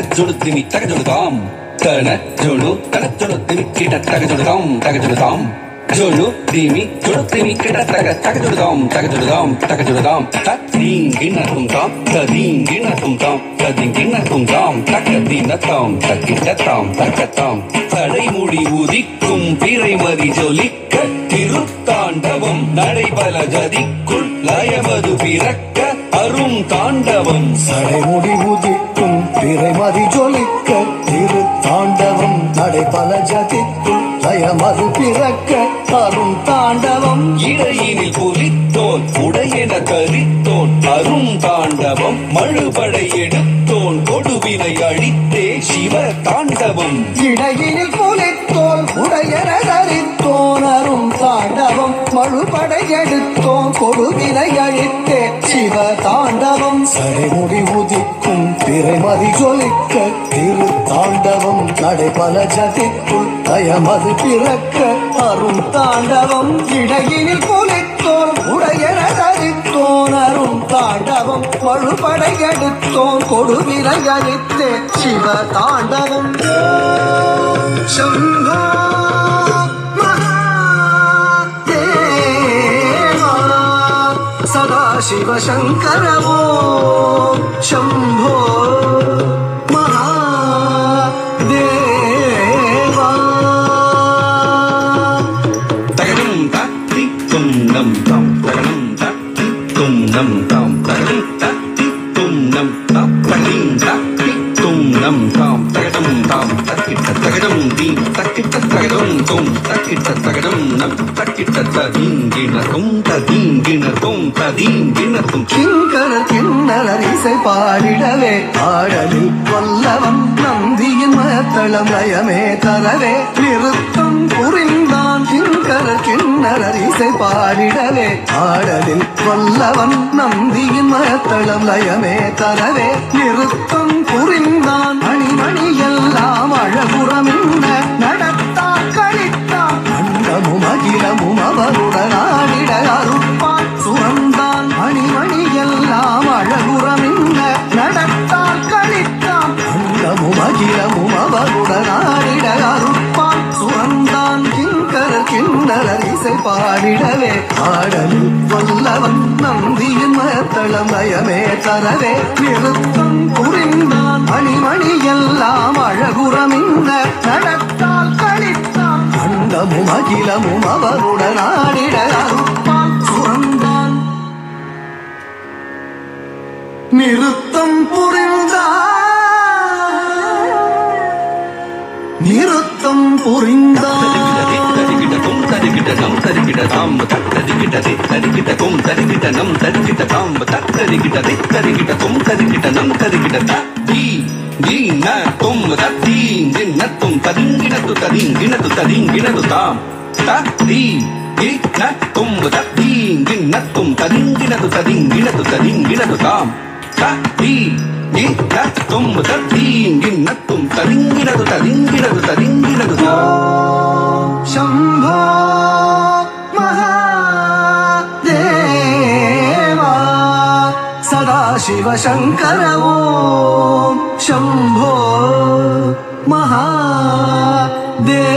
జొడుతిమి తగజొడుదాం తన జోడు తన జొడుతిమి కిట తగజొడుదాం తగజొడుదాం జోడు దీమి జొడుతిమి కిట తగ తగజొడుదాం తగజొడుదాం తగజొడుదాం తదీంగిన తుంతాం తదీంగిన తుంతాం తదీంగిన తుంతాం தக்கத்தின தாம் தக்கிட்ட தாம் தக்கத்தாம் தடைமுடி உதிக்கும் பிறைமதி ஜொலிக்க திருத்தாண்டவம் நடைபல ஜதிக்குள் லயமது பிறக்க அரும் தாண்டவம் சடைமுடி உதிக்கும் பிறைமதி ஜொலிக்க திரு தாண்டவம் நடைபல ஜதிக்குள் லயமது பிறக்க அரும் தாண்டவம் இடையினில் புலித்தோன் உடையென கரித்தோன் அரும் தாண்டவம் மழுபடை எடுத்தோன் கொடுவினை அழித்தே சிவ தாண்டவம் இடையினில் புலித்தோல் உடையன தரித்தோன் அரும் தாண்டவம் மழுபடை எடுத்தோன் கொடுவினை அழித்தே சிவ தாண்டவம் சடைமுடி உதிக்கும் பிறைமதி ஜொலிக்க திரு தாண்டவம் நடைபல ஜதிக்குள் லயமது பிறக்க அரும் தாண்டவம் இடையினில் புலித்தோல் உடையன தரித்தோன் அரும் தாண்டவம் மழுபடை எடுத்தோன் கொடுவினை அழித்தே சிவ தாண்டவம் शम्भो महादेवा सदाशिवशङ्कर वो शम्भो महादेवा தகடும் தத்தி துண்டம் தாம் தகடும் தத்தி துண்டம் தாம் தகடும் தத்தி துண்டம் தாம் தகடும் தத்தி துண்டம் தாம் தகடும் தாம் தக்கிட்ட தகடும் தீம் தக்கிட்ட தகடும் தும் தக்கிட்ட தகடும் நம் தக்கிட்ட ததீங்கின தும் ததீங்கின தும் ததீங்கின தும் கிங்கர கிண்ணலர் இசை பாடிடவே ஆடலில் வல்லவன் நந்தியின் மத்தளம் லயமே தரவே நிறுத்தம் புரிந்தான் கிங்கர கிண்ணலர் இசை பாடிடவே ஆடலில் வல்லவன் நந்தியின் மத்தளம் லயமே தரவே நிறுத்தம் புரிந்தான் மணிமணி எல்லாம் அழகுறமின்ன நடத்தான் கழித்தான் அண்டமும் அகிலமும் அவருடன் ஆடிட அருப்பான் சுரந்தான் மணிமணி எல்லாம் அழகுறமின்ன நடத்தான் கழித்தான் அண்டமும் அகிலமும் அவருடன் ஆடிட அருப்பான் சுரந்தான் கிங்கர கிண்ணரர் இசை பாடிடவே ஆடலில் வல்லவன் நந்தியின் மத்தளம் லயமே தரவே நிறுத்தம் புரிந்தான் மணிமணி எல்லாம் அழகுறமின்ன நடத்தால் கழித்தான் அண்டமும் அகிலமும் அவருடன் ஆடிட அருப்பான் சுரந்தான் நிறுத்தம் புரிந்தான் நிறுத்தம் புரிந்தான் தரிக்கிட்ட தும் தரிக்கிட்ட நம் தரிக்கிட்ட தாம் தரிக்கிட்டதே தரிக்கிட்ட தும் தரிக்கிட்ட நம் தரிக்கிட்ட தாம் தரிக்கிட்டதே தரிக்கிட்ட தும் தரிக்கிட்ட நம் தரிக்கிட்ட தீ தீ ந தும் தீ ந தும் ததிங்கினது ததிங்கினது ததிங்கினது தாம் தீ தீ ந தும் தீங்கின தும் ததிங்கினது ததிங்கினது ததிங்கினது தாம் தீ தீ ந தும் தீங்கின தும் ததிங்கினது ததிங்கினது ததிங்கினது தாம் शम्भो महादेवा सदाशिवशङ्कर ॐ शम्भो महादेवा